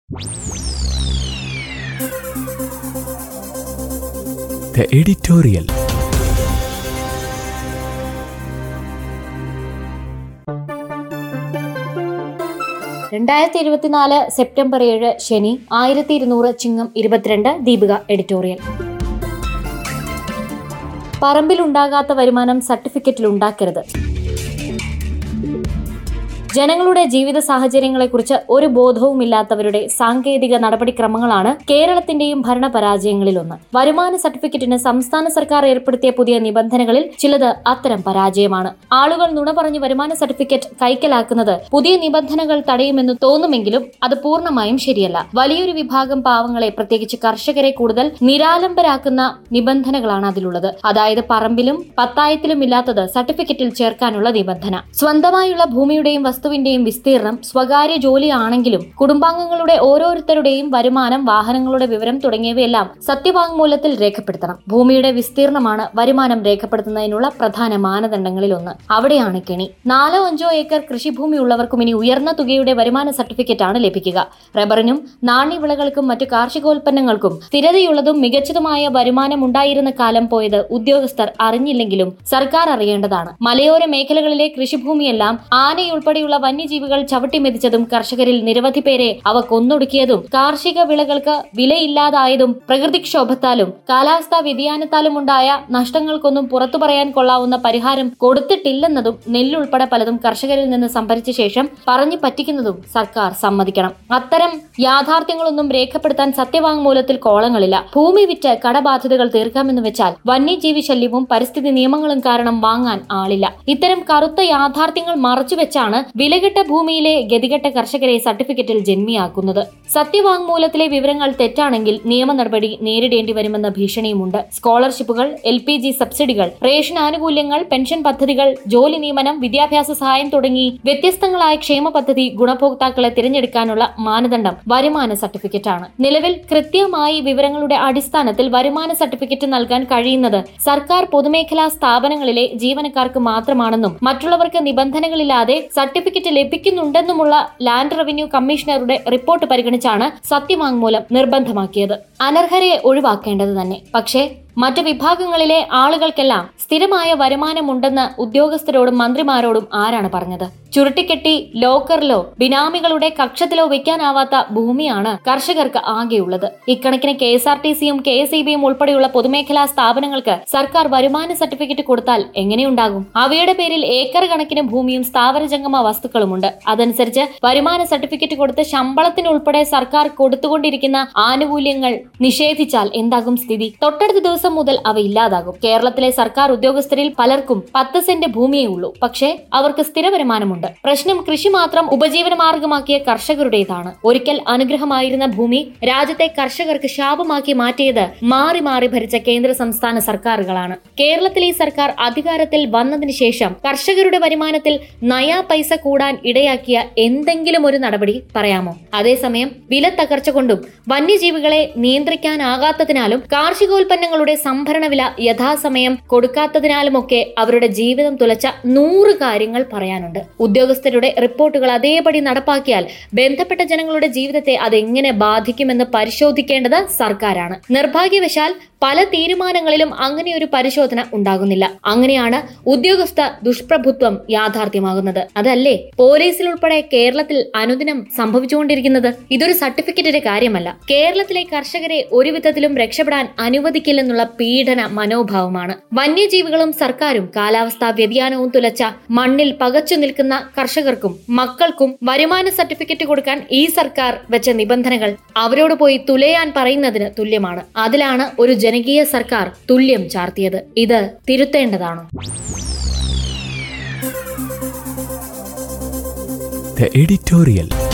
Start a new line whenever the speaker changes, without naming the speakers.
The editorial.
രണ്ടായിരത്തി ഇരുപത്തിനാല് September ഏഴ് ശനി ആയിരത്തി ഇരുന്നൂറ് ചിങ്ങം ഇരുപത്തിരണ്ട് ദീപിക എഡിറ്റോറിയൽ പറമ്പിലുണ്ടാകാത്ത വരുമാനം സർട്ടിഫിക്കറ്റിൽ ഉണ്ടാക്കരുത് ജനങ്ങളുടെ ജീവിത സാഹചര്യങ്ങളെക്കുറിച്ച് ഒരു ബോധവുമില്ലാത്തവരുടെ സാങ്കേതിക നടപടിക്രമങ്ങളാണ് കേരളത്തിന്റെയും ഭരണ പരാജയങ്ങളിലൊന്ന് വരുമാന സർട്ടിഫിക്കറ്റിന് സംസ്ഥാന സർക്കാർ ഏർപ്പെടുത്തിയ പുതിയ നിബന്ധനകളിൽ ചിലത് അത്തരം പരാജയമാണ് ആളുകൾ നുണ പറഞ്ഞ് വരുമാന സർട്ടിഫിക്കറ്റ് കൈക്കലാക്കുന്നത് പുതിയ നിബന്ധനകൾ തടയുമെന്ന് തോന്നുമെങ്കിലും അത് പൂർണ്ണമായും ശരിയല്ല വലിയൊരു വിഭാഗം പാവങ്ങളെ പ്രത്യേകിച്ച് കർഷകരെ കൂടുതൽ നിരാലംബരാക്കുന്ന നിബന്ധനകളാണ് അതിലുള്ളത് അതായത് പറമ്പിലും പത്തായത്തിലും ഇല്ലാത്തത് സർട്ടിഫിക്കറ്റിൽ ചേർക്കാനുള്ള നിബന്ധന സ്വന്തമായുള്ള ഭൂമിയുടെയും വസ്തുവിന്റെയും വിസ്തീർണം സ്വകാര്യ ജോലിയാണെങ്കിലും കുടുംബാംഗങ്ങളുടെ ഓരോരുത്തരുടെയും വരുമാനം വാഹനങ്ങളുടെ വിവരം തുടങ്ങിയവയെല്ലാം സത്യവാങ്മൂലത്തിൽ രേഖപ്പെടുത്തണം ഭൂമിയുടെ വിസ്തീർണമാണ് വരുമാനം രേഖപ്പെടുത്തുന്നതിനുള്ള പ്രധാന മാനദണ്ഡങ്ങളിൽ ഒന്ന് അവിടെയാണ് കെണി നാലോ അഞ്ചോ ഏക്കർ കൃഷിഭൂമി ഉള്ളവർക്കും ഇനി ഉയർന്ന തുകയുടെ വരുമാന സർട്ടിഫിക്കറ്റാണ് ലഭിക്കുക റബ്ബറിനും നാണ്യവിളകൾക്കും മറ്റു കാർഷികോൽപ്പന്നങ്ങൾക്കും സ്ഥിരതയുള്ളതും മികച്ചതുമായ വരുമാനം ഉണ്ടായിരുന്ന കാലം പോയത് ഉദ്യോഗസ്ഥർ അറിഞ്ഞില്ലെങ്കിലും സർക്കാർ അറിയേണ്ടതാണ് മലയോര മേഖലകളിലെ കൃഷിഭൂമിയെല്ലാം ആനയുൾപ്പെടെയുള്ള വന്യജീവികൾ ചവിട്ടിമെതിച്ചതും കർഷകരിൽ നിരവധി പേരെ അവ കൊന്നൊടുക്കിയതും കാർഷിക വിളകൾക്ക് വിലയില്ലാതായതും പ്രകൃതിക്ഷോഭത്താലും കാലാവസ്ഥാ വ്യതിയാനത്താലും ഉണ്ടായ നഷ്ടങ്ങൾക്കൊന്നും പുറത്തു പറയാൻ കൊള്ളാവുന്ന പരിഹാരം കൊടുത്തിട്ടില്ലെന്നതും നെല്ലുൾപ്പെടെ പലതും കർഷകരിൽ നിന്ന് സംഭരിച്ച ശേഷം പറഞ്ഞു പറ്റിക്കുന്നതും സർക്കാർ സമ്മതിക്കണം അത്തരം യാഥാർത്ഥ്യങ്ങളൊന്നും രേഖപ്പെടുത്താൻ സത്യവാങ്മൂലത്തിൽ കോളങ്ങളില്ല ഭൂമി വിറ്റ് കടബാധ്യതകൾ തീർക്കാമെന്ന് വെച്ചാൽ വന്യജീവി ശല്യവും പരിസ്ഥിതി നിയമങ്ങളും കാരണം വാങ്ങാൻ ആളില്ല ഇത്തരം കറുത്ത യാഥാർത്ഥ്യങ്ങൾ മറച്ചുവെച്ചാണ് വിലകെട്ട ഭൂമിയിലെ ഗതികെട്ട കർഷകരെ സർട്ടിഫിക്കറ്റിൽ ജന്മിയാക്കുന്നത് സത്യവാങ്മൂലത്തിലെ വിവരങ്ങൾ തെറ്റാണെങ്കിൽ നിയമ നടപടി നേരിടേണ്ടി വരുമെന്ന ഭീഷണിയുമുണ്ട് സ്കോളർഷിപ്പുകൾ എൽ പി ജി സബ്സിഡികൾ റേഷൻ ആനുകൂല്യങ്ങൾ പെൻഷൻ പദ്ധതികൾ ജോലി നിയമനം വിദ്യാഭ്യാസ സഹായം തുടങ്ങി വ്യത്യസ്തങ്ങളായ ക്ഷേമ പദ്ധതി ഗുണഭോക്താക്കളെ തിരഞ്ഞെടുക്കാനുള്ള മാനദണ്ഡം വരുമാന സർട്ടിഫിക്കറ്റാണ് നിലവിൽ കൃത്യമായി വിവരങ്ങളുടെ അടിസ്ഥാനത്തിൽ വരുമാന സർട്ടിഫിക്കറ്റ് നൽകാൻ കഴിയുന്നത് സർക്കാർ പൊതുമേഖലാ സ്ഥാപനങ്ങളിലെ ജീവനക്കാർക്ക് മാത്രമാണെന്നും മറ്റുള്ളവർക്ക് നിബന്ധനകളില്ലാതെ സർട്ടിഫിക്കറ്റ് ലഭിക്കുന്നുണ്ടെന്നുമുള്ള ലാൻഡ് റവന്യൂ കമ്മീഷണറുടെ റിപ്പോർട്ട് പരിഗണിച്ചാണ് സത്യവാങ്മൂലം നിർബന്ധമാക്കിയത് അനർഹരെ ഒഴിവാക്കേണ്ടത് തന്നെ പക്ഷേ മറ്റ് വിഭാഗങ്ങളിലെ ആളുകൾക്കെല്ലാം സ്ഥിരമായ വരുമാനമുണ്ടെന്ന് ഉദ്യോഗസ്ഥരോടും മന്ത്രിമാരോടും ആരാണ് പറഞ്ഞത് ചുരുട്ടിക്കെട്ടി ലോക്കറിലോ ബിനാമികളുടെ കക്ഷത്തിലോ വെക്കാനാവാത്ത ഭൂമിയാണ് കർഷകർക്ക് ആകെയുള്ളത് ഇക്കണക്കിന് കെ എസ് ആർ ടി സിയും കെ എസ് ഇ ബിയും ഉൾപ്പെടെയുള്ള പൊതുമേഖലാ സ്ഥാപനങ്ങൾക്ക് സർക്കാർ വരുമാന സർട്ടിഫിക്കറ്റ് കൊടുത്താൽ എങ്ങനെയുണ്ടാകും അവയുടെ പേരിൽ ഏക്കർ കണക്കിന് ഭൂമിയും സ്ഥാവരജംഗമ വസ്തുക്കളുമുണ്ട് അതനുസരിച്ച് വരുമാന സർട്ടിഫിക്കറ്റ് കൊടുത്ത് ശമ്പളത്തിനുൾപ്പെടെ സർക്കാർ കൊടുത്തുകൊണ്ടിരിക്കുന്ന ആനുകൂല്യങ്ങൾ നിഷേധിച്ചാൽ എന്താകും സ്ഥിതി തൊട്ടടുത്ത ദിവസം മുതൽ അവ ഇല്ലാതാകും കേരളത്തിലെ സർക്കാർ ഉദ്യോഗസ്ഥരിൽ പലർക്കും പത്ത് സെന്റ് ഭൂമിയേ ഉള്ളൂ പക്ഷേ അവർക്ക് സ്ഥിര വരുമാനമുണ്ട് പ്രശ്നം കൃഷി മാത്രം ഉപജീവനമാർഗമാക്കിയ കർഷകരുടേതാണ് ഒരിക്കൽ അനുഗ്രഹമായിരുന്ന ഭൂമി രാജ്യത്തെ കർഷകർക്ക് ശാപമാക്കി മാറ്റിയത് മാറി മാറി ഭരിച്ച കേന്ദ്ര സംസ്ഥാന സർക്കാരുകളാണ് കേരളത്തിലെ ഈ സർക്കാർ അധികാരത്തിൽ വന്നതിന് ശേഷം കർഷകരുടെ വരുമാനത്തിൽ നയാ പൈസ കൂടാൻ ഇടയാക്കിയ എന്തെങ്കിലും ഒരു നടപടി പറയാമോ അതേസമയം വില തകർച്ച കൊണ്ടും വന്യജീവികളെ നിയന്ത്രിക്കാനാകാത്തതിനാലും കാർഷികോൽപ്പന്നങ്ങളുടെ സംഭരണ വില യഥാസമയം കൊടുക്കാത്തതിനാലുമൊക്കെ അവരുടെ ജീവിതം തുലച്ച നൂറ് കാര്യങ്ങൾ പറയാനുണ്ട് ഉദ്യോഗസ്ഥരുടെ റിപ്പോർട്ടുകൾ അതേപടി നടപ്പാക്കിയാൽ ബന്ധപ്പെട്ട ജനങ്ങളുടെ ജീവിതത്തെ അതെങ്ങനെ ബാധിക്കുമെന്ന് പരിശോധിക്കേണ്ടത് സർക്കാരാണ് നിർഭാഗ്യവശാൽ പല തീരുമാനങ്ങളിലും അങ്ങനെ ഒരു പരിശോധന ഉണ്ടാകുന്നില്ല അങ്ങനെയാണ് ഉദ്യോഗസ്ഥ ദുഷ്പ്രഭുത്വം യാഥാർത്ഥ്യമാകുന്നത് അതല്ലേ പോലീസിൽ ഉൾപ്പെടെ കേരളത്തിൽ അനുദിനം സംഭവിച്ചുകൊണ്ടിരിക്കുന്നത് ഇതൊരു സർട്ടിഫിക്കറ്റിന്റെ കാര്യമല്ല കേരളത്തിലെ കർഷകരെ ഒരു വിധത്തിലും രക്ഷപ്പെടാൻ അനുവദിക്കില്ലെന്നുള്ള പീഡന മനോഭാവമാണ് വന്യജീവികളും സർക്കാരും കാലാവസ്ഥാ വ്യതിയാനവും തുലച്ച മണ്ണിൽ പകച്ചു നിൽക്കുന്ന കർഷകർക്കും മക്കൾക്കും വരുമാന സർട്ടിഫിക്കറ്റ് കൊടുക്കാൻ ഈ സർക്കാർ വെച്ച നിബന്ധനകൾ അവരോട് പോയി തുലയാൻ പറയുന്നതിന് തുല്യമാണ് അതിലാണ് ഒരു ജനകീയ സർക്കാർ തുല്യം ചാർത്തിയത് ഇത് തിരുത്തേണ്ടതാണോ
The editorial.